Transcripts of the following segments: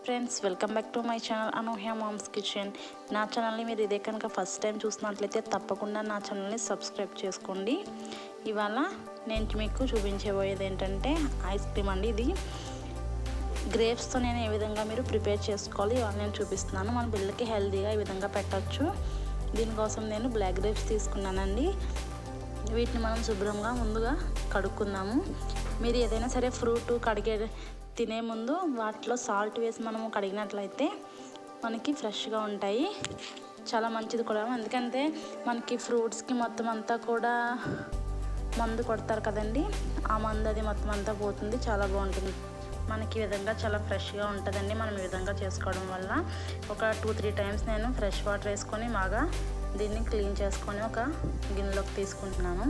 friends welcome back to my channel Anuhya mom's kitchen నా ఛానల్ని మీరు ఇదే కనుక ఫస్ట్ టైం చూసినట్లయితే తప్పకుండా నా ఛానల్ని సబ్స్క్రైబ్ చేసుకోండి ఇవాళ నేను మీకు చూపించబోయేది ఏంటంటే ఐస్ క్రీమ్ అండి ఇది గ్రేప్స్తో నేను ఏ విధంగా మీరు ప్రిపేర్ చేసుకోవాలి ఇవాళ నేను చూపిస్తున్నాను మన పిల్లలకి హెల్తీగా ఈ విధంగా పెట్టచ్చు దీనికోసం నేను బ్లాక్ గ్రేప్స్ తీసుకున్నానండి వీటిని మనం శుభ్రంగా ముందుగా కడుక్కుందాము మీరు ఏదైనా సరే ఫ్రూట్ కడిగే తినే ముందు వాటిలో సాల్ట్ వేసి మనము కడిగినట్లయితే మనకి ఫ్రెష్గా ఉంటాయి చాలా మంచిది కూడా ఎందుకంటే మనకి ఫ్రూట్స్కి మొత్తం అంతా కూడా మందు కొడతారు కదండి ఆ మందు అది మొత్తం అంతా పోతుంది చాలా బాగుంటుంది మనకి ఈ విధంగా చాలా ఫ్రెష్గా ఉంటుందండి మనం ఈ విధంగా చేసుకోవడం వల్ల ఒక టూ త్రీ టైమ్స్ నేను ఫ్రెష్ వాటర్ వేసుకొని బాగా దీన్ని క్లీన్ చేసుకొని ఒక గిన్నెలోకి తీసుకుంటున్నాను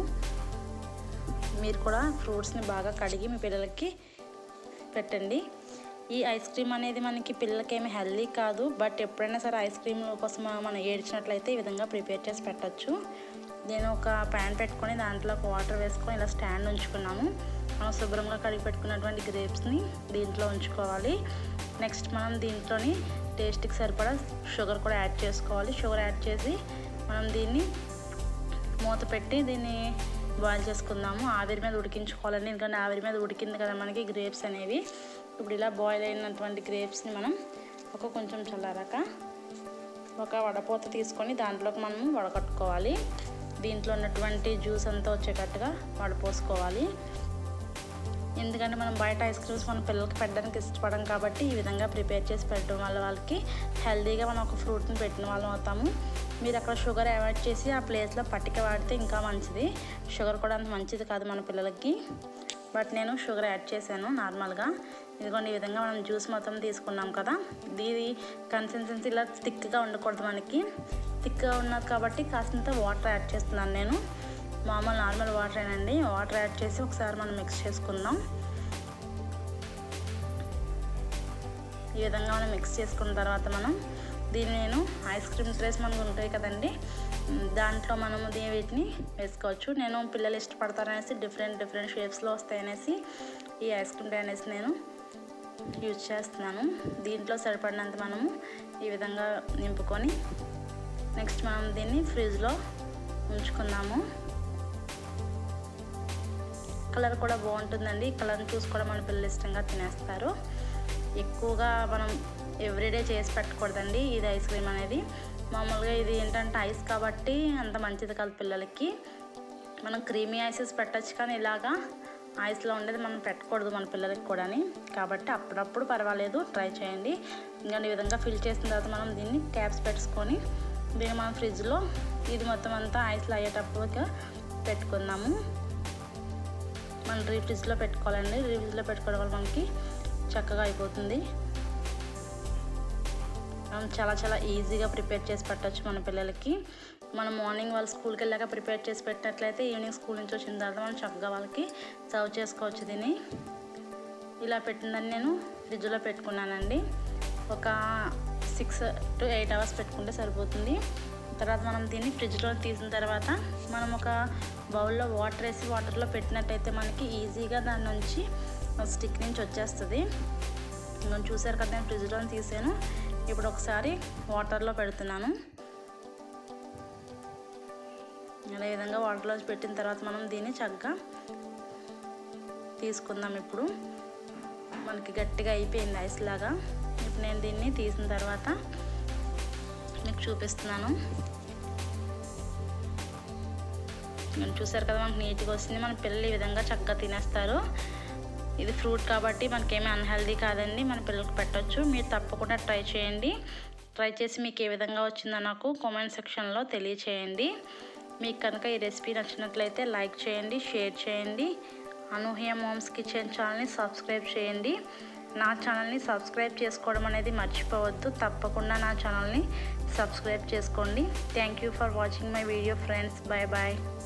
మీరు కూడా ఫ్రూట్స్ని బాగా కడిగి మీ పిల్లలకి పెట్టండి ఈ ఐస్ క్రీమ్ అనేది మనకి పిల్లలకి ఏమి హెల్దీ కాదు బట్ ఎప్పుడైనా సరే ఐస్ క్రీమ్ కోసం మనం ఏడ్చినట్లయితే ఈ విధంగా ప్రిపేర్ చేసి పెట్టచ్చు నేను ఒక ప్యాన్ పెట్టుకొని దాంట్లో ఒక వాటర్ వేసుకొని ఇలా స్టాండ్ ఉంచుకున్నాము మనం శుభ్రంగా కడిగి పెట్టుకున్నటువంటి గ్రేప్స్ని దీంట్లో ఉంచుకోవాలి నెక్స్ట్ మనం దీంట్లోని టేస్ట్కి సరిపడా షుగర్ కూడా యాడ్ చేసుకోవాలి షుగర్ యాడ్ చేసి మనం దీన్ని మూత పెట్టి దీన్ని బాయిల్ చేసుకుందాము ఆవిరి మీద ఉడికించుకోవాలండి ఎందుకంటే ఆవిరి మీద ఉడికింది కదా మనకి గ్రేప్స్ అనేవి ఇప్పుడు ఇలా బాయిల్ అయినటువంటి గ్రేప్స్ని మనం ఒక కొంచెం చల్లారాక ఒక వడపోత తీసుకొని దాంట్లోకి మనం వడకట్టుకోవాలి దీంట్లో ఉన్నటువంటి జ్యూస్ అంతా వచ్చేటట్టుగా వడపోసుకోవాలి ఎందుకంటే మనం బయట ఐస్ క్రీమ్స్ మన పిల్లలకి పెట్టడానికి ఇష్టపడం కాబట్టి ఈ విధంగా ప్రిపేర్ చేసి పెట్టడం వల్ల వాళ్ళకి హెల్తీగా మనం ఒక ఫ్రూట్ని పెట్టిన వాళ్ళం అవుతాము మీరు అక్కడ షుగర్ అవాయిడ్ చేసి ఆ ప్లేస్లో పట్టిక వాడితే ఇంకా మంచిది షుగర్ కూడా అంత మంచిది కాదు మన పిల్లలకి బట్ నేను షుగర్ యాడ్ చేశాను నార్మల్గా ఇదిగోండి ఈ విధంగా మనం జ్యూస్ మొత్తం తీసుకున్నాం కదా దీని కన్సిస్టెన్సీ ఇలా థిక్గా ఉండకూడదు మనకి థిక్గా ఉన్నది కాబట్టి కాస్తంత వాటర్ యాడ్ చేస్తున్నాను నేను మామూలు నార్మల్ వాటర్ ఏనండి వాటర్ యాడ్ చేసి ఒకసారి మనం మిక్స్ చేసుకుందాం ఈ విధంగా మనం మిక్స్ చేసుకున్న తర్వాత మనం దీన్ని నేను ఐస్ క్రీమ్ ట్రేస్ మనకు ఉంటాయి కదండి దాంట్లో మనము దీని వీటిని వేసుకోవచ్చు నేను పిల్లలు ఇష్టపడతారనేసి డిఫరెంట్ డిఫరెంట్ షేప్స్లో వస్తాయనేసి ఈ ఐస్ క్రీమ్ ట్రే అనేసి నేను యూజ్ చేస్తున్నాను దీంట్లో సరిపడినంత మనము ఈ విధంగా నింపుకొని నెక్స్ట్ మనం దీన్ని ఫ్రిడ్జ్లో ఉంచుకుందాము కలర్ కూడా బాగుంటుందండి కలర్ని చూసి కూడా మన పిల్లలు ఇష్టంగా తినేస్తారు ఎక్కువగా మనం ఎవ్రీడే చేసి పెట్టకూడదండి ఇది ఐస్ క్రీమ్ అనేది మామూలుగా ఇది ఏంటంటే ఐస్ కాబట్టి అంత మంచిది కాదు పిల్లలకి మనం క్రీమీ ఐసెస్ పెట్టచ్చు కానీ ఇలాగా ఐస్లో ఉండేది మనం పెట్టకూడదు మన పిల్లలకి కూడా కాబట్టి అప్పుడప్పుడు పర్వాలేదు ట్రై చేయండి ఇంకా ఈ విధంగా ఫిల్ చేసిన తర్వాత మనం దీన్ని క్యాప్స్ పెట్టుకొని దీన్ని మనం ఫ్రిడ్జ్లో ఇది మొత్తం అంతా ఐస్లో అయ్యేటప్పుడు పెట్టుకుందాము మనం రీ ఫ్రిడ్జ్లో పెట్టుకోవాలండి రీ ఫ్రిడ్జ్లో పెట్టుకోవడం వల్ల మనకి చక్కగా అయిపోతుంది మనం చాలా చాలా ఈజీగా ప్రిపేర్ చేసి పెట్టచ్చు మన పిల్లలకి మనం మార్నింగ్ వాళ్ళు స్కూల్కి వెళ్ళాక ప్రిపేర్ చేసి పెట్టినట్లయితే ఈవినింగ్ స్కూల్ నుంచి వచ్చిన తర్వాత మనం చక్కగా వాళ్ళకి సర్వ్ చేసుకోవచ్చు దీన్ని ఇలా పెట్టిందని నేను ఫ్రిడ్జ్లో పెట్టుకున్నానండి ఒక సిక్స్ టు ఎయిట్ అవర్స్ పెట్టుకుంటే సరిపోతుంది తర్వాత మనం దీన్ని ఫ్రిడ్జ్లో తీసిన తర్వాత మనం ఒక బౌల్లో వాటర్ వేసి వాటర్లో పెట్టినట్టయితే మనకి ఈజీగా దాని నుంచి స్టిక్ నుంచి వచ్చేస్తుంది నేను చూసారు కదా నేను ఫ్రిడ్జ్లో తీసాను ఇప్పుడు ఒకసారి వాటర్లో పెడుతున్నాను అదే విధంగా వాటర్లో పెట్టిన తర్వాత మనం దీన్ని చక్కగా తీసుకుందాం ఇప్పుడు మనకి గట్టిగా అయిపోయింది ఐస్ లాగా ఇప్పుడు నేను దీన్ని తీసిన తర్వాత మీకు చూపిస్తున్నాను నేను చూసారు కదా మనకు నీట్గా వస్తుంది మన పిల్లలు ఈ విధంగా చక్కగా తినేస్తారు ఇది ఫ్రూట్ కాబట్టి మనకేమీ అన్హెల్దీ కాదండి మన పిల్లలకు పెట్టవచ్చు మీరు తప్పకుండా ట్రై చేయండి ట్రై చేసి మీకు ఏ విధంగా వచ్చిందో నాకు కామెంట్ సెక్షన్లో తెలియచేయండి మీకు కనుక ఈ రెసిపీ నచ్చినట్లయితే లైక్ చేయండి షేర్ చేయండి అనూహ్య మామ్స్ కిచెన్ ఛానల్ని సబ్స్క్రైబ్ చేయండి నా ఛానల్ని సబ్స్క్రైబ్ చేసుకోవడం అనేది మర్చిపోవద్దు తప్పకుండా నా ఛానల్ని సబ్స్క్రైబ్ చేసుకోండి thank you for watching my video friends bye bye